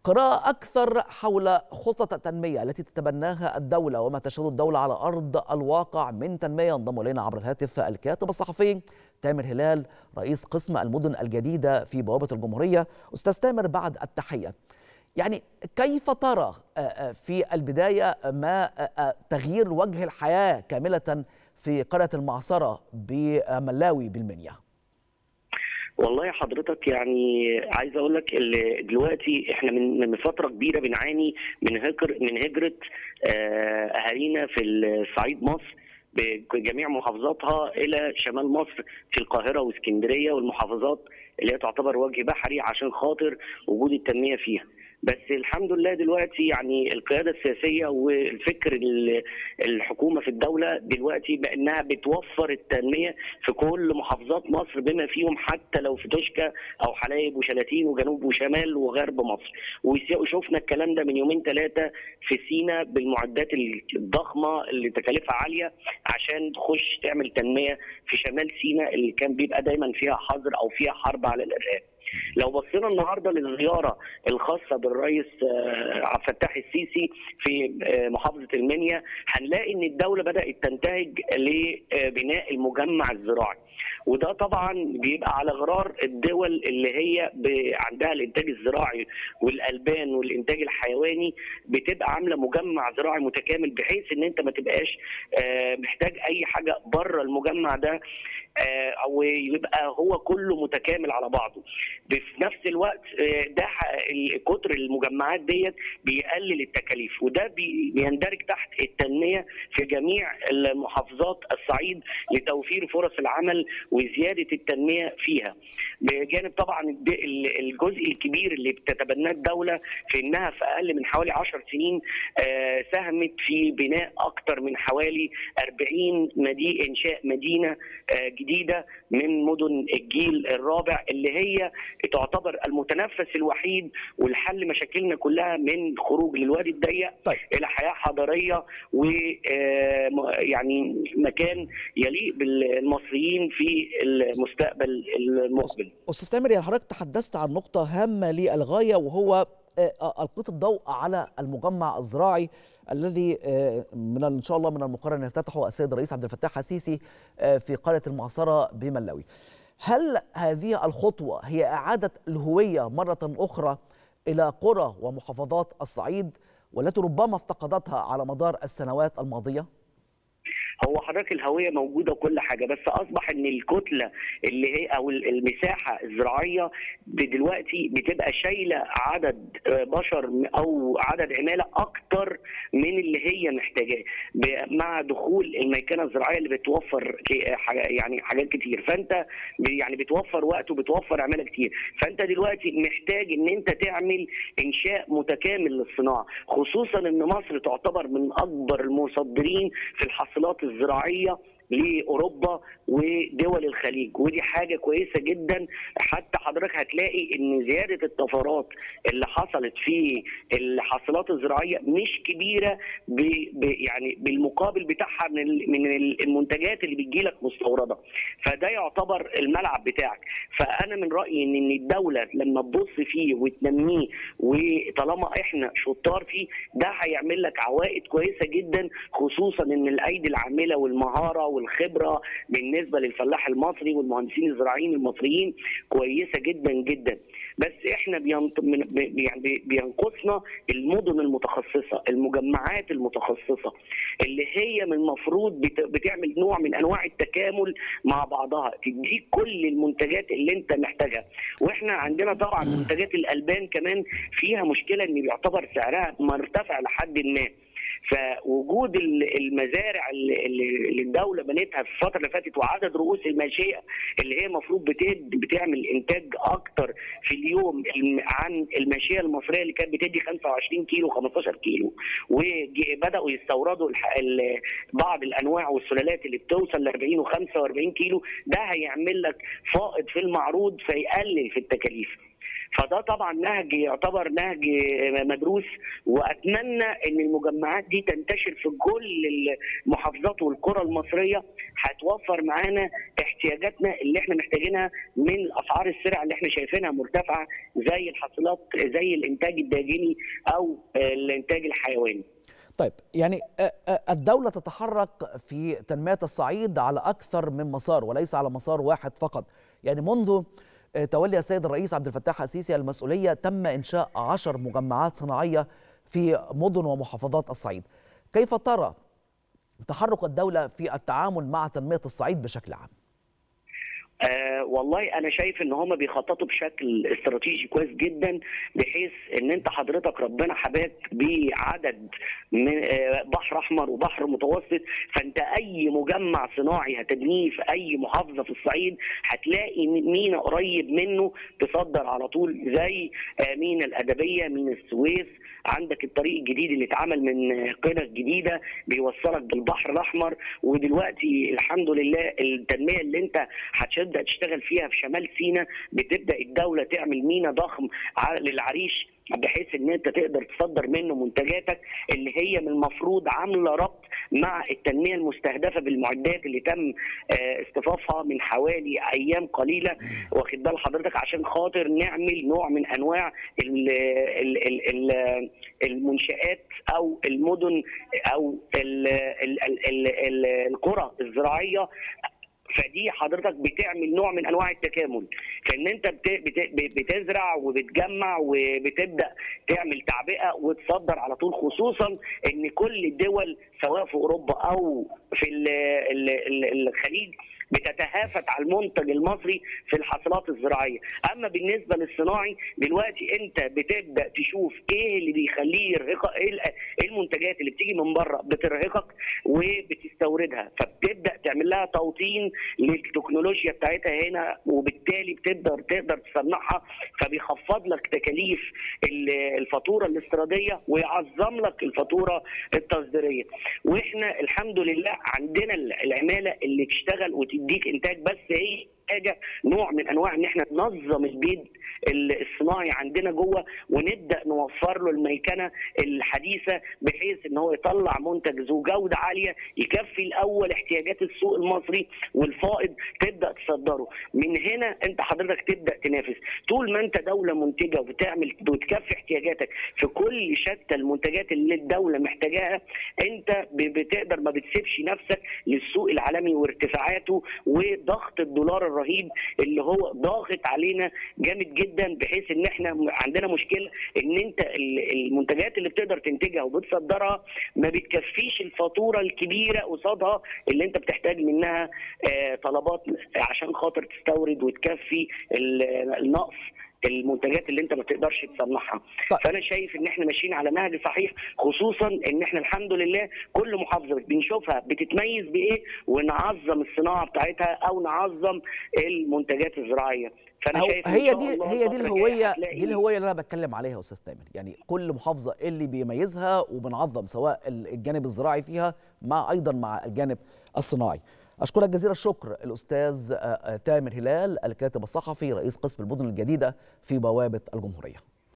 قراءة أكثر حول خطة التنمية التي تتبناها الدولة وما تشهد الدولة على أرض الواقع من تنمية ينضم إلينا عبر الهاتف الكاتب الصحفي تامر هلال رئيس قسم المدن الجديدة في بوابة الجمهورية أستاذ تامر بعد التحية يعني كيف ترى في البداية ما تغيير وجه الحياة كاملة في قرية المعصرة بملاوي بالمنيا؟ والله حضرتك يعني عايز اقول لك دلوقتي احنا من من فتره كبيره بنعاني من هجر من هجره اهالينا في الصعيد مصر بجميع محافظاتها الى شمال مصر في القاهره واسكندريه والمحافظات اللي هي تعتبر وجه بحري عشان خاطر وجود التنميه فيها. بس الحمد لله دلوقتي يعني القياده السياسيه والفكر الحكومه في الدوله دلوقتي بانها بتوفر التنميه في كل محافظات مصر بما فيهم حتى لو في توشكا او حلايب وشلاتين وجنوب وشمال وغرب مصر وشفنا الكلام ده من يومين ثلاثه في سينا بالمعدات الضخمه اللي تكاليفها عاليه عشان تخش تعمل تنميه في شمال سينا اللي كان بيبقى دايما فيها حظر او فيها حرب على الارهاب. لو بصينا النهارده للزياره الخاصه بالرئيس عبد الفتاح السيسي في محافظه المنيا هنلاقي ان الدوله بدات تنتهج لبناء المجمع الزراعي وده طبعا بيبقى على غرار الدول اللي هي عندها الانتاج الزراعي والالبان والانتاج الحيواني بتبقى عامله مجمع زراعي متكامل بحيث ان انت ما تبقاش محتاج اي حاجه بره المجمع ده او يبقى هو كله متكامل على بعضه في نفس الوقت ده كتر المجمعات ديت بيقلل التكاليف وده بيندرج تحت التنميه في جميع المحافظات الصعيد لتوفير فرص العمل وزياده التنميه فيها بجانب طبعا الجزء الكبير اللي بتتبناه الدوله في انها في اقل من حوالي 10 سنين ساهمت في بناء اكثر من حوالي 40 مدينه انشاء مدينه جديده من مدن الجيل الرابع اللي هي تعتبر المتنفس الوحيد والحل مشاكلنا كلها من خروج للوادي الضيق طيب. الى حياه حضاريه و يعني مكان يليق بالمصريين في المستقبل المقبل. استاذ تامر يعني حضرتك تحدثت عن نقطه هامه للغايه وهو القيت الضوء على المجمع الزراعي الذي من ان شاء الله من المقرر ان يفتتحه السيد الرئيس عبد الفتاح السيسي في قريه المعصره بملاوي. هل هذه الخطوه هي اعاده الهويه مره اخرى الى قرى ومحافظات الصعيد والتي ربما افتقدتها على مدار السنوات الماضيه؟ هو حضرتك الهويه موجوده وكل حاجه بس اصبح ان الكتله اللي هي او المساحه الزراعيه دلوقتي بتبقى شايله عدد بشر او عدد عماله اكتر من اللي هي محتاجاه مع دخول الميكنه الزراعيه اللي بتوفر يعني حاجات كتير فانت يعني بتوفر وقت وبتوفر عماله كتير فانت دلوقتي محتاج ان انت تعمل انشاء متكامل للصناعه خصوصا ان مصر تعتبر من اكبر المصدرين في الحاصلات الزراعيه لاوروبا ودول الخليج ودي حاجه كويسه جدا حتى حضرتك هتلاقي ان زياده الطفرات اللي حصلت في الحاصلات الزراعيه مش كبيره ب ب يعني بالمقابل بتاعها من من المنتجات اللي بتجي لك مستورده فده يعتبر الملعب بتاعك فانا من رايي ان الدوله لما تبص فيه وتنميه وطالما احنا شطار فيه ده هيعمل لك عوائد كويسه جدا خصوصا ان الايدي العامله والمهاره والخبره بالنسبه للفلاح المصري والمهندسين الزراعيين المصريين كويسه جدا جدا بس احنا بينط... يعني بينقصنا المدن المتخصصه المجمعات المتخصصه اللي هي من المفروض بت... بتعمل نوع من انواع التكامل مع بعضها تديك كل المنتجات اللي انت محتاجها واحنا عندنا طبعا منتجات الالبان كمان فيها مشكله ان بيعتبر سعرها مرتفع لحد ما فوجود المزارع اللي الدوله بنتها في الفتره اللي فاتت وعدد رؤوس الماشيه اللي هي المفروض بتعمل انتاج اكتر في اليوم عن الماشيه المصريه اللي كانت بتدي 25 كيلو 15 كيلو وبداوا يستوردوا بعض الانواع والسلالات اللي بتوصل ل 40 و45 كيلو ده هيعمل لك فائض في المعروض فيقلل في التكاليف فده طبعا نهج يعتبر نهج مدروس واتمنى ان المجمعات دي تنتشر في كل المحافظات والقرى المصريه هتوفر معانا احتياجاتنا اللي احنا محتاجينها من الاسعار السلع اللي احنا شايفينها مرتفعه زي الحاصلات زي الانتاج الداجني او الانتاج الحيواني. طيب يعني الدولة تتحرك في تنمية الصعيد على أكثر من مسار وليس على مسار واحد فقط يعني منذ تولي السيد الرئيس عبد الفتاح السيسي المسؤولية تم إنشاء عشر مجمعات صناعية في مدن ومحافظات الصعيد كيف ترى تحرك الدولة في التعامل مع تنمية الصعيد بشكل عام؟ آه والله انا شايف ان هم بيخططوا بشكل استراتيجي كويس جدا بحيث ان انت حضرتك ربنا حباك بعدد من آه بحر احمر وبحر متوسط فانت اي مجمع صناعي هتبنيه في اي محافظه في الصعيد هتلاقي مينا قريب منه تصدر على طول زي آه مينا الادبيه مينا السويس عندك الطريق الجديد اللي اتعمل من قنا الجديده بيوصلك بالبحر الاحمر ودلوقتي الحمد لله التنميه اللي انت هتبدا تشتغل فيها في شمال سيناء بتبدا الدوله تعمل مينا ضخم للعريش بحيث ان انت تقدر تصدر منه منتجاتك اللي هي من المفروض عامله ربط مع التنميه المستهدفه بالمعدات اللي تم اصطفافها من حوالي ايام قليله واخد بال حضرتك عشان خاطر نعمل نوع من انواع ال ال ال ال المنشات او المدن او ال ال ال ال القرى الزراعيه فدي حضرتك بتعمل نوع من انواع التكامل فان انت بتزرع وبتجمع وبتبدا تعمل تعبئه وتصدر على طول خصوصا ان كل الدول سواء في اوروبا او في الخليج بتتهافت على المنتج المصري في الحاصلات الزراعيه، اما بالنسبه للصناعي دلوقتي انت بتبدا تشوف ايه اللي بيخليه يرهقك ايه المنتجات اللي بتيجي من بره بترهقك وبتستوردها، فبتبدا تعمل لها توطين للتكنولوجيا بتاعتها هنا وبالتالي بتقدر تقدر تصنعها فبيخفض لك تكاليف الفاتوره الاستيراديه ويعظم لك الفاتوره التصديريه، واحنا الحمد لله عندنا العماله اللي تشتغل وتدي تديك انتاج بس هي حاجه نوع من انواع ان احنا ننظم البيت الصناعي عندنا جوه ونبدا نوفر له الميكنه الحديثه بحيث ان هو يطلع منتج ذو جوده عاليه يكفي الاول احتياجات السوق المصري والفائض تبدا تصدره من هنا انت حضرتك تبدا تنافس طول ما انت دوله منتجه وبتعمل وتكفي احتياجاتك في كل شتى المنتجات اللي الدوله محتاجاها انت بتقدر ما بتسيبش نفسك للسوق العالمي وارتفاعاته وضغط الدولار الرهيب اللي هو ضاغط علينا جامد جدا بحيث ان احنا عندنا مشكله ان انت المنتجات اللي بتقدر تنتجها وبتصدرها ما بتكفيش الفاتوره الكبيره قصادها اللي انت بتحتاج منها طلبات عشان خاطر تستورد وتكفي النقص المنتجات اللي انت ما تقدرش تصنعها طيب. فانا شايف ان احنا ماشيين على نهج صحيح خصوصا ان احنا الحمد لله كل محافظه بنشوفها بتتميز بايه ونعظم الصناعه بتاعتها او نعظم المنتجات الزراعيه فانا شايف هي دي هي دي الهويه دي الهويه اللي انا بتكلم عليها يا استاذ تامر يعني كل محافظه اللي بيميزها وبنعظم سواء الجانب الزراعي فيها مع ايضا مع الجانب الصناعي أشكرك جزيل الشكر الأستاذ تامر هلال الكاتب الصحفي رئيس قسم المدن الجديدة في بوابة الجمهورية